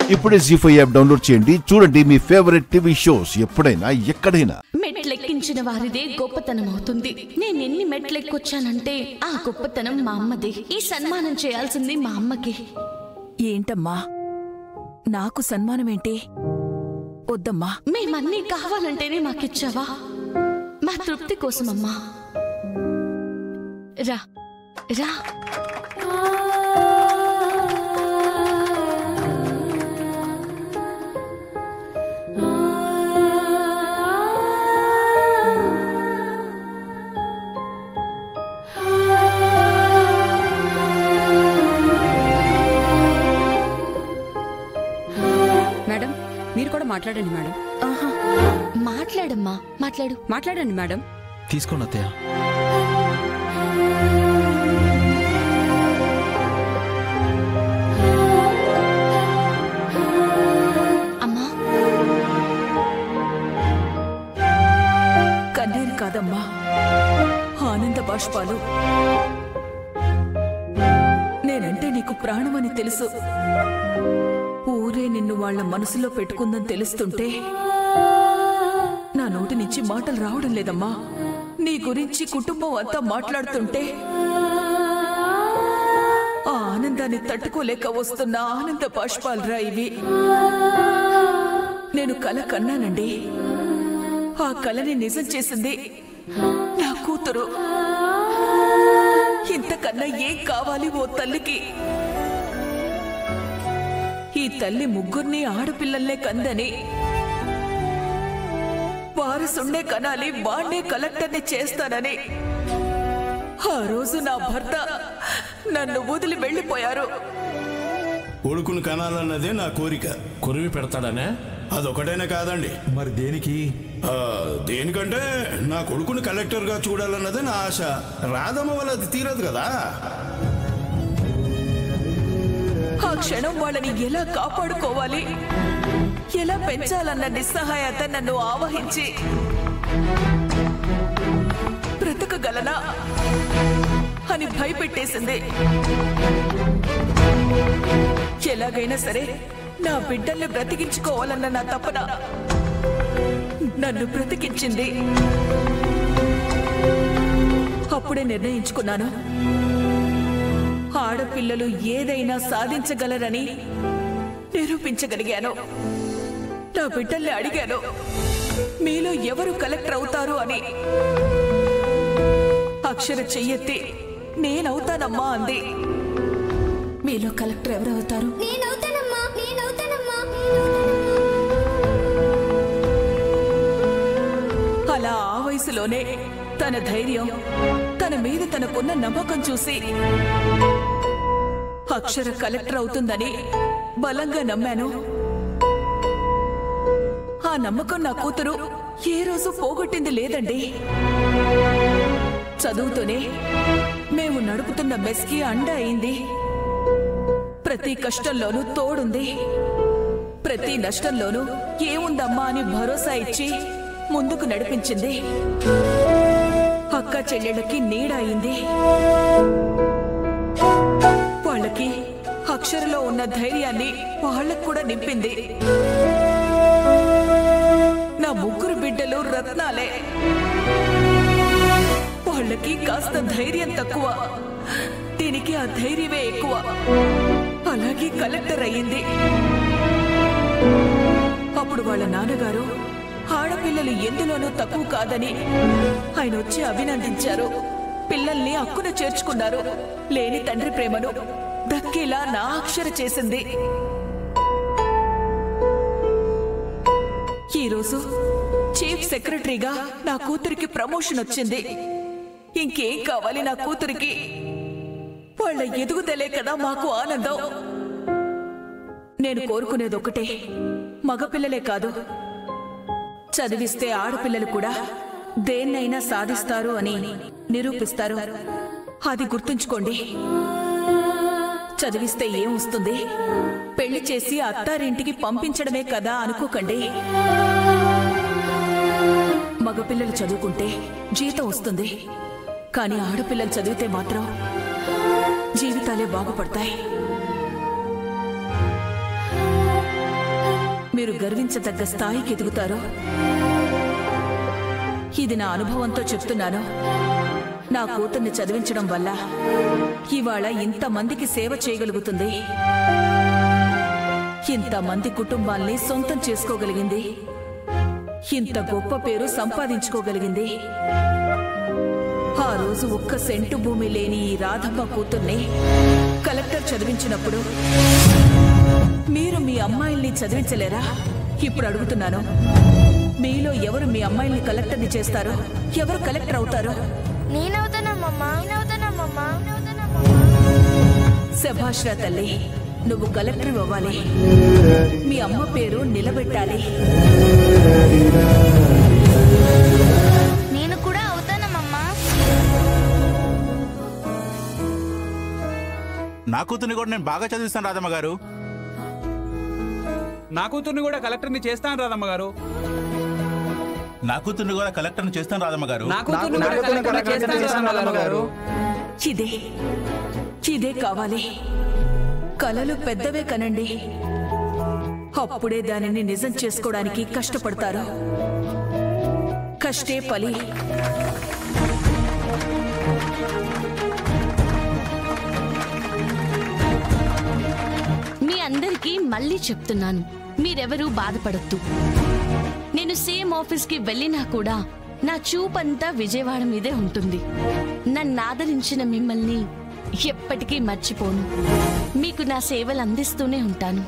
ఇప్పుడే G five app download చేయండి చూడండి మీ ఫేవరెట్ టీవీ షోస్ ఎప్పుడైనా ఎక్కడైనా మెట్లెక్కించిన వారిదే గొప్పతనం అవుతుంది నేను ఎన్ని మెట్లెక్కొచ్చానంటే ఆ గొప్పతనం మా అమ్మదే ఈ సన్మానం చేయాల్సింది మా అమ్మకి ఏంటమ్మా నాకు సన్మానమేంటి వద్దమ్మా మేమన్నీ కావాలంటేనే మాకిచ్చావా మా తృప్తి కోసమమ్మా రా రా మేడం మీరు కూడా మాట్లాడండి మేడం ఆహా మాట్లాడమ్మా మాట్లాడు మాట్లాడండి మేడం తీసుకోండి అత్తయ్య అమ్మా కన్నీరు కాదమ్మా ఆనంద బాష్పాలు నేనంటే నీకు ప్రాణమని తెలుసు ఊరే నిన్ను వాళ్ళ మనసులో పెట్టుకుందని తెలుస్తుంటే నా నోటి నుంచి మాటలు రావడం లేదమ్మా నీ గురించి కుటుంబం అంతా మాట్లాడుతుంటే ఆ ఆనందాన్ని తట్టుకోలేక వస్తున్న ఆనంద బాష్పాలరా ఇవి నేను కల కన్నానండి ఆ కలని నిజం చేసింది నా కూతురు ఇంతకన్నా ఏం కావాలి ఓ తల్లికి ఈ తల్లి ముగ్గురిని ఆడపిల్లల్నే కందని వారసుండే కనాలి వాణ్ణే కలెక్టర్ని చేస్తానని ఆ రోజు నా భర్త నన్ను వదిలి వెళ్ళిపోయారు కొడుకును కనాలన్నదే నా కోరిక కొరివి పెడతాడనే అదొకటైనా కాదండి మరి దేనికి ఆ, దేనికంటే నా కొడుకుని కలెక్టర్గా చూడాలన్నదే నా ఆశ రాధమ్మ వల్ల అది తీరదు కదా ఆ క్షణం వాళ్ళని ఎలా కాపాడుకోవాలి ఎలా పెంచాలన్న నిస్సహాయత నన్ను ఆవహించి బ్రతకగలనా అని భయపెట్టేసింది ఎలాగైనా సరే నా బిడ్డల్ని బ్రతికించుకోవాలన్న నా తపన నన్ను బ్రతికించింది అప్పుడే నిర్ణయించుకున్నాను ఆడపిల్లలు ఏదైనా సాధించగలరని నిరూపించగలిగాను నా బిడ్డల్ని అడిగాను మీలో ఎవరు కలెక్టర్ అవుతారు అని అక్షర చెయ్యెత్తి నేనవుతానమ్మా అంది మీలో కలెక్టర్ ఎవరు అవుతారు నేనవుతానమ్మా నేనవుతానమ్మా అలా ఆ వయసులోనే తన ధైర్యం తన మీద తనకున్న నమ్మకం చూసి అక్షర కలెక్టర్ అవుతుందని బలంగా నమ్మాను ఆ నమ్మకం నా కూతురు ఏ రోజు పోగొట్టింది లేదండి చదువుతూనే మేము నడుపుతున్న మెస్కి అండ అయింది ప్రతి కష్టంలోనూ తోడుంది ప్రతి నష్టంలోనూ ఏముందమ్మా అని భరోసా ఇచ్చి ముందుకు నడిపించింది అక్క చెల్లెళ్ళకి నీడ అయింది వాళ్ళకి అక్షరలో ఉన్న ధైర్యాన్ని వాళ్ళకు కూడా నింపింది నా ముగ్గురు బిడ్డలు రత్నాలే వాళ్ళకి కాస్త ధైర్యం తక్కువ దీనికి ఆ ధైర్యమే ఎక్కువ అలాగే కలెక్టర్ అయ్యింది అప్పుడు వాళ్ళ నాన్నగారు ఆడపిల్లలు ఎందులోనూ తక్కువ కాదని ఆయన వచ్చి అభినందించారు పిల్లల్ని అక్కున చేర్చుకున్నారు లేని తండ్రి ప్రేమను దక్కేలా నా అక్షర చేసింది ఈరోజు చీఫ్ సెక్రటరీగా నా కూతురికి ప్రమోషన్ వచ్చింది ఇంకేం కావాలి నా కూతురికి వాళ్ళ ఎదుగుదలే కదా మాకు ఆనందం నేను కోరుకునేది ఒకటే మగపిల్లలే కాదు చదివిస్తే ఆడపిల్లలు కూడా దేన్నైనా సాధిస్తారు అని నిరూపిస్తారు అది గుర్తుంచుకోండి చదివిస్తే ఏం వస్తుంది పెళ్లి చేసి అత్తారింటికి పంపించడమే కదా అనుకోకండి మగపిల్లలు చదువుకుంటే జీతం వస్తుంది కానీ ఆడపిల్లలు చదివితే మాత్రం జీవితాలే బాగుపడతాయి మీరు గర్వించదగ్గ స్థాయికి ఎదుగుతారో ఇది నా అనుభవంతో చెప్తున్నాను నా కూతుర్ని చదివించడం వల్ల ఇవాళ ఇంతమందికి సేవ చేయగలుగుతుంది ఇంతమంది కుటుంబాల్ని సొంతం చేసుకోగలిగింది ఇంత గొప్ప పేరు సంపాదించుకోగలిగింది ఆ రోజు ఒక్క సెంటు భూమి లేని ఈ రాధమ్మ కూతుర్ని కలెక్టర్ చదివించినప్పుడు మీరు మీ అమ్మాయిల్ని చదివించలేరా ఇప్పుడు అడుగుతున్నాను మీలో ఎవరు మీ అమ్మాయిల్ని కలెక్టర్ని చేస్తారు ఎవరు కలెక్టర్ అవుతారు నేనవుతానమ్మమ్మా నేనవుతానమ్మమ్మా నేనవుతానమ్మమ్మా శభాష్రా తల్లి నువ్వు కలెక్టర్ అవ్వాలి మీ అమ్మ పేరు నిలబెట్టాలి నేను కూడా అవుతానమ్మమ్మా నా కూతుర్ని కూడా నేను బాగా చదివిస్తాను రాధమ్మ గారు నా కూతుర్ని కూడా కలెక్టర్ని చేస్తాను రాదమ్మ గారు నా కూతుర్ని కూడా కలెక్టర్ని చేస్తాను రాధమ్మ గారు నా కూతుర్ని కూడా కలెక్టర్ని చేస్తాను రాదమ్మ గారు ఇదే ఇదే కావాలి కలలు పెద్దవే కనండి అప్పుడే దానిని నిజం చేసుకోవడానికి కష్టపడతారు కష్టే పలి మీ అందరికీ మళ్ళీ చెప్తున్నాను మీరెవరూ బాధపడద్దు నేను సేమ్ ఆఫీస్కి వెళ్ళినా కూడా నా చూపంతా విజయవాడ మీదే ఉంటుంది నన్ను ఆదరించిన మిమ్మల్ని ఎప్పటికీ మర్చిపోను మీకు నా సేవలు అందిస్తూనే ఉంటాను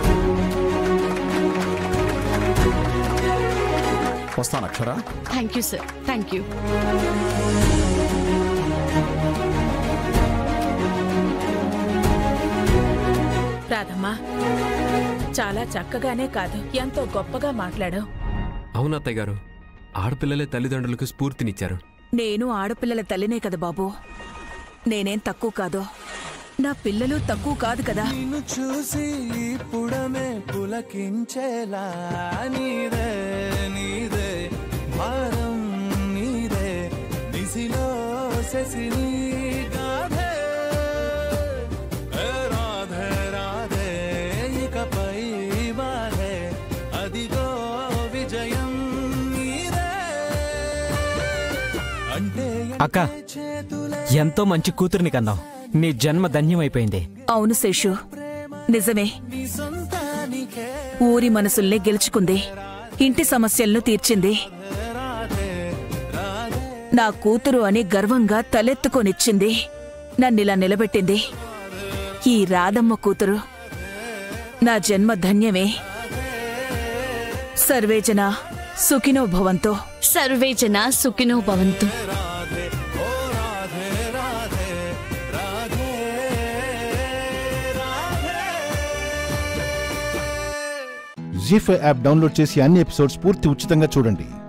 వస్తాను Akshara thank you sir thank you Radhamma చాలా చక్కగానే కాదు ఎంతో గొప్పగా మాట్లాడావు అవును అత్తయ్య గారు ఆడపిల్లలే తల్లిదండ్రులకు స్ఫూర్తినిచ్చారు నేను ఆడపిల్లల తల్లినే కదా బాబు నేనేం తక్కువ కాదు నా పిల్లలు తక్కువ కాదు కదా నిన్ను చూసి ఇప్పుడమే పులకించేలా నీదే నీదే భారం నీదే దిశలో శశిని గాధే ఏ రాధే రాధే ఇకపై బాధే అదిగో విజయం నీదే అంటే అక్క ఎంతో మంచి కూతుర్ని కన్నావు నీ జన్మ ధన్యమైపోయింది అవును శేషు నిజమే ఊరి మనసుల్ని గెలుచుకుంది ఇంటి సమస్యలను తీర్చింది నా కూతురు అని గర్వంగా తలెత్తుకొనిచ్చింది నన్నిలా నిలబెట్టింది ఈ రాధమ్మ కూతురు నా జన్మ ధన్యమే సర్వేజన సుఖినో భవంతో సర్వే జన సుఖినో భవంతు జీ ఫైవ్ యాప్ డౌన్లోడ్ చేసి అన్ని ఎపిసోడ్స్ పూర్తి ఉచితంగా చూడండి